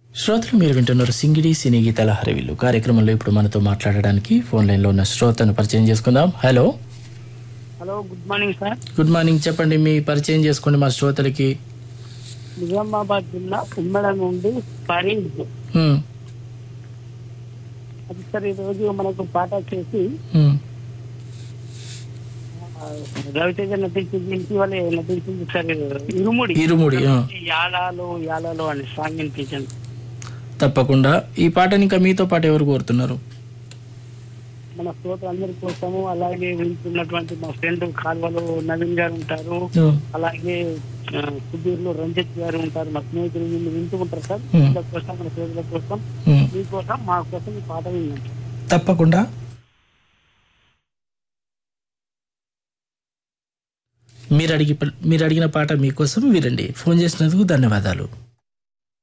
శ్రోతలు మీరు వింటున్నారు సింగిడి సినీ గీతాల హరివిల్లు కార్యక్రమంలో ఇప్పుడు మనతో మాట్లాడడానికి ఫోన్ లైన్లో ఉన్న శ్రోతను పరిచయం చేసుకుందాం hello hello good morning sir good morning చెప్పండి మీ పరిచయం చేసుకోండి మా శ్రోతలకి నిజామాబాద్ జిల్లా ఉమ్మడ నుండి ఫరీద్ హ్మ్, అది సార్ ఈ రోజు మనకు పాట వచ్చేసి హ్మ్. ఆ, రవితేజ నటించింది ఇటీవలే నటించింది సార్ ఇరుముడి ఇరుముడి ఆ. యాలాలు యాలాలు అనే సాంగ్ వినిపించండి తప్పకుండా ఈ పాటని ఇంకా మీతో పాటు ఎవరు కోరుతున్నారు మన శ్రోతలందరి కోసము అలాగే వింటున్నటువంటి మా ఫ్రెండ్ కాల్వలో నవీన్ గారు ఉంటారు అలాగే ఆ, సుధీర్లో రంజిత్ గారు ఉంటారు మా స్నేహితులు వీళ్ళు వింటూ ఉంటారు సార్ Hmm. వీళ్ళ కోసం మన శ్రోతల కోసం హ్మ్. మీకోసం మా కోసం ఈ పాట విన్నాం తప్పకుండా మీరు అడిగి మీరు అడిగిన పాట మీకోసం వినండి ఫోన్ చేసినందుకు ధన్యవాదాలు